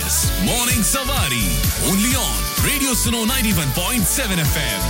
is Morning Savari. Only on Radio Suno 91.7 FM.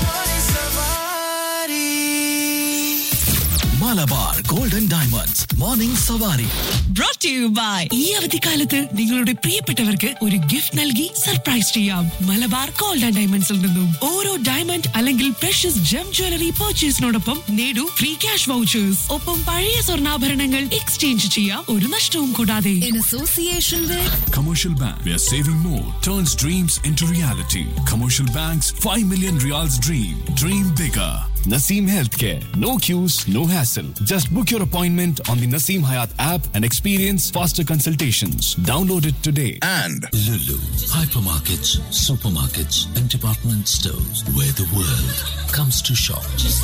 Malabar Golden Diamonds. Morning Savari. brought to you by ഈ അവധിക്കാലത്ത് നിങ്ങളുടെ പ്രിയപ്പെട്ടവർക്ക് ഒരു gift നൽകി സർപ്രൈസ് ചെയ്യാം മലബാർ ഗോൾഡ് ആൻഡ് ഡയമണ്ട്സിൽ നിന്നും ഓരോ ഡയമണ്ട് അല്ലെങ്കിൽ പ്രഷ്യസ് ജം ജ്വല്ലറി പർച്ചേസിനോടൊപ്പം നേടൂ ഫ്രീ ക്യാഷ് വൗച്ചേഴ്സ് ഒപ്പം പഴയ സ്വർണ്ണാഭരണങ്ങൾ എക്സ്ചേഞ്ച് ചെയ്യാം ഒരു നഷ്ടവും കൂടാതെ in association with Commercial Bank, where saving more turns dreams into reality. Commercial Bank's 5 million reals dream. Dream bigger. Naseem Healthcare. No queues, no hassle. Just book your appointment on the Naseem Hayat app and experience faster consultations. Download it today. and Lulu, hypermarkets, supermarkets, and department stores where the world comes to shop.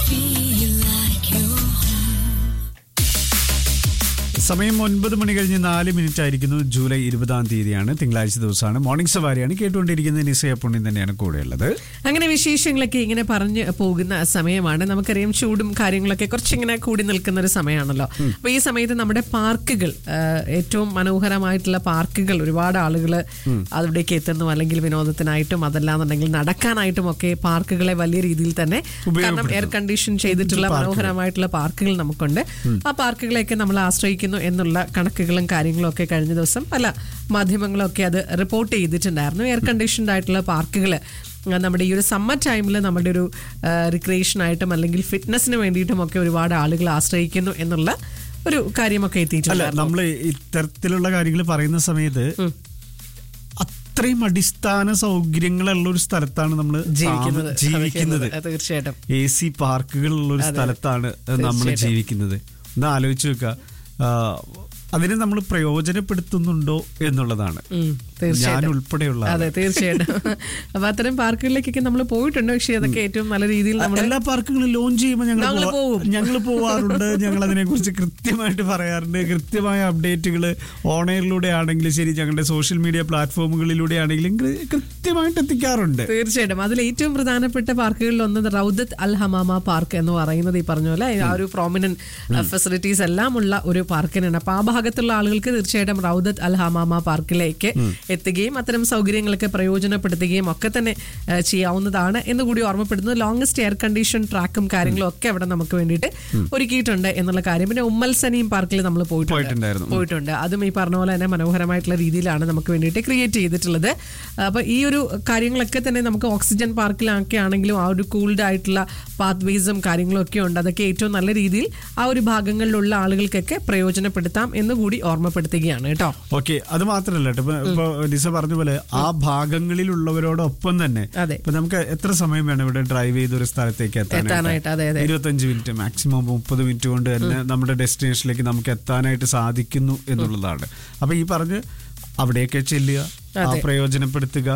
സമയം ഒൻപത് മണി കഴിഞ്ഞ് നാല് minute ആയിരിക്കുന്നു July ഇരുപതാം തീയതിയാണ് തിങ്കളാഴ്ച ദിവസമാണ് morning സവാരിയാണ് കേട്ടുകൊണ്ടിരിക്കുന്നത് നിസയ പുണ്യം തന്നെയാണ് കൂടെയുള്ളത് അങ്ങനെ വിശേഷങ്ങളൊക്കെ ഇങ്ങനെ പറഞ്ഞു പോകുന്ന സമയമാണ് നമുക്കറിയാം ചൂടും കാര്യങ്ങളൊക്കെ കുറച്ചിങ്ങനെ കൂടി നിൽക്കുന്ന ഒരു സമയമാണല്ലോ അപ്പൊ ഈ സമയത്ത് നമ്മുടെ പാർക്കുകൾ ആ, ഏറ്റവും മനോഹരമായിട്ടുള്ള പാർക്കുകൾ ഒരുപാട് ആളുകൾ അവിടേക്ക് എത്തുന്നു അല്ലെങ്കിൽ വിനോദത്തിനായിട്ടും അതല്ലാന്നുണ്ടെങ്കിൽ നടക്കാനായിട്ടും ഒക്കെ പാർക്കുകളെ വലിയ രീതിയിൽ തന്നെ കാരണം എയർ കണ്ടീഷൻ ചെയ്തിട്ടുള്ള മനോഹരമായിട്ടുള്ള പാർക്കുകൾ നമുക്കുണ്ട് ആ പാർക്കുകളെയൊക്കെ നമ്മൾ ആശ്രയിക്കുന്നു എന്നുള്ള കണക്കുകളും കാര്യങ്ങളും ഒക്കെ കഴിഞ്ഞ ദിവസം പല മാധ്യമങ്ങളൊക്കെ അത് റിപ്പോർട്ട് ചെയ്തിട്ടുണ്ടായിരുന്നു എയർ കണ്ടീഷൻഡ് ആയിട്ടുള്ള പാർക്കുകൾ നമ്മുടെ ഈ ഒരു സമ്മർ ടൈമിൽ നമ്മുടെ ഒരു റിക്രിയേഷൻ ആയിട്ടും അല്ലെങ്കിൽ ഫിറ്റ്നസിന് വേണ്ടിയിട്ടും ഒക്കെ ഒരുപാട് ആളുകൾ ആശ്രയിക്കുന്നു എന്നുള്ള ഒരു കാര്യമൊക്കെ അല്ല എത്തിയിട്ടുണ്ട് നമ്മൾ ഇത്തരത്തിലുള്ള കാര്യങ്ങൾ പറയുന്ന സമയത്ത് അത്രയും അടിസ്ഥാന സൗകര്യങ്ങളുള്ള ഒരു സ്ഥലത്താണ് നമ്മൾ ജീവിക്കുന്നത് ജീവിക്കുന്നത് അതെ, തീർച്ചയായിട്ടും എ സി പാർക്കുകളുള്ള ഒരു സ്ഥലത്താണ് നമ്മൾ തീർച്ചയായിട്ടും. ജീവിക്കുന്നത് ഒന്ന് ആലോചിച്ച് വെക്കുക ആ, അതിനെ നമ്മൾ പ്രയോജനപ്പെടുത്തുന്നുണ്ടോ എന്നുള്ളതാണ് ഉം, ഞാൻ തീർച്ചയായിട്ടും ഉൾപ്പെടെയുള്ള ആള്. അതെ തീർച്ചയായിട്ടും അപ്പൊ അത്തരം പാർക്കുകളിലേക്കൊക്കെ നമ്മൾ പോയിട്ടുണ്ട് പക്ഷേ അതൊക്കെ ഏറ്റവും നല്ല രീതിയിൽ നമ്മൾ എല്ലാ പാർക്കുകളും ലോഞ്ച് ചെയ്യുമ്പോൾ ഞങ്ങൾ ഞങ്ങള് പോവും. ഞങ്ങൾ പോവാറുണ്ട് ഞങ്ങൾ അതിനെ കുറിച്ച് കൃത്യമായിട്ട് പറയാറുണ്ട് കൃത്യമായ അപ്ഡേറ്റുകൾ ഓൺലൈനിലൂടെ ആണെങ്കിലും ശരി ഞങ്ങളുടെ സോഷ്യൽ മീഡിയ പ്ലാറ്റ്ഫോമുകളിലൂടെ ആണെങ്കിലും കൃ- കൃത്യമായിട്ട് എത്തിക്കാറുണ്ട് തീർച്ചയായിട്ടും അതിൽ ഏറ്റവും പ്രധാനപ്പെട്ട പാർക്കുകളിൽ ഒന്ന് റൗദത്ത് അൽ ഹമാമ പാർക്ക് എന്ന് പറയുന്നത് ഈ പറഞ്ഞ പോലെ ആ ഒരു പ്രോമിനന്റ് ഫെസിലിറ്റീസ് എല്ലാം ഉള്ള ഒരു പാർക്കിനാണ് അപ്പൊ ആ ഭാഗത്തുള്ള ആളുകൾക്ക് തീർച്ചയായിട്ടും റൗദത്ത് അൽ ഹമാമ പാർക്കിലേക്ക് എത്തുകയും അത്തരം സൗകര്യങ്ങളൊക്കെ പ്രയോജനപ്പെടുത്തുകയും ഒക്കെ തന്നെ ആ, ചെയ്യാവുന്നതാണ് എന്ന് കൂടി ഓർമ്മപ്പെടുന്നു ലോങ്സ്റ്റ് എയർ കണ്ടീഷൻ ട്രാക്കും കാര്യങ്ങളും ഒക്കെ അവിടെ നമുക്ക് വേണ്ടിയിട്ട് ഒരുക്കിയിട്ടുണ്ട് എന്നുള്ള കാര്യം പിന്നെ ഉമ്മൽ സനീം പാർക്കിൽ നമ്മൾ പോയിട്ടുണ്ട് പോയിട്ടുണ്ടായിരുന്നു. പോയിട്ടുണ്ട് അതും ഈ പറഞ്ഞ പോലെ തന്നെ മനോഹരമായിട്ടുള്ള രീതിയിലാണ് നമുക്ക് വേണ്ടിയിട്ട് ക്രിയേറ്റ് ചെയ്തിട്ടുള്ളത് അപ്പൊ ഈ ഒരു കാര്യങ്ങളൊക്കെ തന്നെ നമുക്ക് ഓക്സിജൻ പാർക്കിലൊക്കെ ആണെങ്കിലും ആ ഒരു കൂൾഡ് ആയിട്ടുള്ള പാത്ത് വേസും കാര്യങ്ങളും ഒക്കെ ഉണ്ട് അതൊക്കെ ഏറ്റവും നല്ല രീതിയിൽ ആ ഒരു ഭാഗങ്ങളിലുള്ള ആളുകൾക്കൊക്കെ പ്രയോജനപ്പെടുത്താം എന്ന് കൂടി ഓർമ്മപ്പെടുത്തുകയാണ് കേട്ടോ ഓക്കെ അത് മാത്രമല്ല കേട്ടോ ഇപ്പൊ- ഇപ്പൊ ഡിസ പറഞ്ഞ പോലെ ആ ഭാഗങ്ങളിലുള്ളവരോടൊപ്പം തന്നെ അതെ. ഇപ്പൊ നമുക്ക് എത്ര സമയം വേണം ഇവിടെ ഡ്രൈവ് ചെയ്ത് ഒരു സ്ഥലത്തേക്ക് എത്താനായിട്ട്, അതെ, അതെ. ഇരുപത്തഞ്ച് മിനിറ്റ് മാക്സിമം മുപ്പത് മിനിറ്റ് കൊണ്ട് തന്നെ നമ്മുടെ ഡെസ്റ്റിനേഷനിലേക്ക് നമുക്ക് എത്താനായിട്ട് സാധിക്കുന്നു എന്നുള്ളതാണ് അപ്പൊ ഈ പറഞ്ഞ് അവിടെയൊക്കെ ചെല്ലുക ആ പ്രയോജനപ്പെടുത്തുക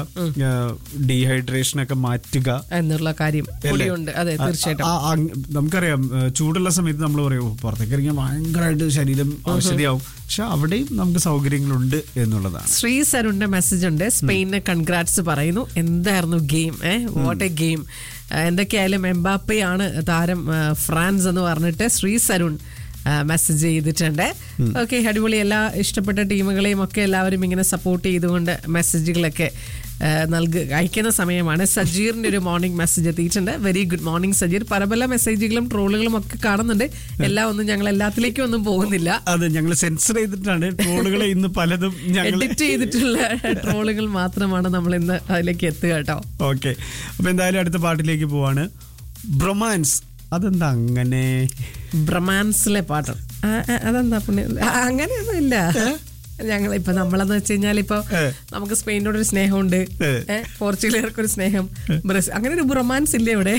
ഡീഹൈഡ്രേഷൻ ഒക്കെ മാറ്റുക എന്നുള്ള കാര്യം അല്ലേ? കൂടിയുണ്ട് അതെ ആ, തീർച്ചയായിട്ടും ആ, ആ, നമുക്കറിയാം ഏ, ചൂടുള്ള സമയത്ത് നമ്മൾ പറയും "ഓ, പുറത്തേക്ക് ഇറങ്ങിയാൽ ഭയങ്കരമായിട്ട് ശരീരം അവശതയാവും പക്ഷെ അവിടെയും നമുക്ക് സൗകര്യങ്ങളുണ്ട് എന്നുള്ളതാണ് ശ്രീ സരുണിന്റെ മെസ്സേജ് ഉണ്ട് സ്പെയിനിന് കൺഗ്രാറ്റ്സ് പറയുന്നു എന്തായിരുന്നു ഗെയിം ഏ വാട്ട് എ ഗെയിം എന്തൊക്കെയായാലും എംബാപ്പയാണ് താരം ആ, ഫ്രാൻസ് എന്ന് പറഞ്ഞിട്ട് ശ്രീ സരുൺ മെസ്സേജ് ചെയ്തിട്ടുണ്ട് ഓക്കെ അടിപൊളി എല്ലാ ഇഷ്ടപ്പെട്ട ടീമുകളെയും ഒക്കെ എല്ലാവരും ഇങ്ങനെ സപ്പോർട്ട് ചെയ്തുകൊണ്ട് മെസ്സേജുകളൊക്കെ ആ, നൽക അയക്കുന്ന സമയമാണ് സജീറിന്റെ ഒരു മോർണിംഗ് മെസ്സേജ് എത്തിയിട്ടുണ്ട് വെരി ഗുഡ് മോർണിംഗ് സജീർ പല പല മെസ്സേജുകളും ട്രോളുകളും ഒക്കെ കാണുന്നുണ്ട് എല്ലാം ഒന്നും ഞങ്ങൾ എല്ലാത്തിലേക്കും ഒന്നും പോകുന്നില്ല അതെ ഞങ്ങൾ സെൻസർ ചെയ്തിട്ടാണ് ട്രോളുകളെ ഇന്ന് പലതും ഞങ്ങൾ എഡിറ്റ് ചെയ്തിട്ടുള്ള ട്രോളുകൾ മാത്രമാണ് നമ്മൾ ഇന്ന് അതിലേക്ക് എത്തുക കേട്ടോ ഓക്കെ അപ്പൊ എന്തായാലും അടുത്ത പാട്ടിലേക്ക് പോവാണ് ബ്രൊമാൻസ് അതെന്താ അങ്ങനെ ബ്രമാൻസിലെ പാട്ട് ആ, ആ, അതെന്താ പുണ്യ ആ, അങ്ങനെയൊന്നും ഇല്ല ഞങ്ങൾ ഇപ്പൊ നമ്മളെന്ന് വെച്ച് കഴിഞ്ഞാൽ ഇപ്പൊ ഏ. നമുക്ക് സ്പെയിനോട് ഒരു സ്നേഹമുണ്ട് ഏ. ഏ, പോർച്ചുഗലുകാർക്ക് ഒരു സ്നേഹം ബ്രസീൽ അങ്ങനെ ഒരു റൊമാൻസ് ഇല്ലേ ഇവിടെ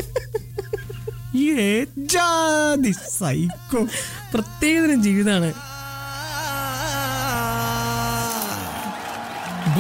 ഏ ജാതി സൈക്കോ പ്രത്യേകതരം ജീവിതമാണ്